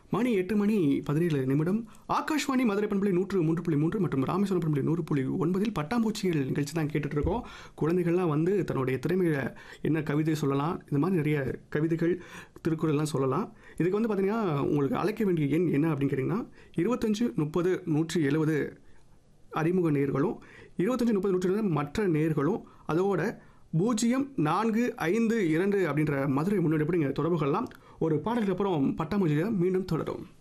மணி எட்டு மணி பதினேழு நிமிடம் ஆகாஷ்வாணி மதுரை பண்புலி நூற்று மூன்று புள்ளி மூன்று மற்றும் ராமேஸ்வரம் பண்புலி நூறு புள்ளி ஒன்பதில் பட்டாம்பூச்சிகள் நிகழ்ச்சி தான் கேட்டுட்டு இருக்கோம் குழந்தைகள்லாம் வந்து தன்னுடைய திறமையை என்ன கவிதை சொல்லலாம் இந்த மாதிரி நிறைய கவிதைகள் திருக்குறள்லாம் சொல்லலாம் இதுக்கு வந்து பார்த்தீங்கன்னா உங்களுக்கு அழைக்க வேண்டிய எண் என்ன அப்படின்னு கேட்டிங்கன்னா இருபத்தஞ்சு முப்பது நூற்றி எழுபது அறிமுக நேர்களும் இருபத்தஞ்சு முப்பது நூற்றி எழுபது மற்ற நேர்களும் அதோட பூஜ்ஜியம் நான்கு ஐந்து இரண்டு அப்படின்ற மதுரை முன்னெடுப்பு நீங்கள் தொடர்பு கொள்ளலாம் ஒரு பாடலுக்கு அப்புறம் பட்டாம்பூச்சியை மீண்டும் தொடரும்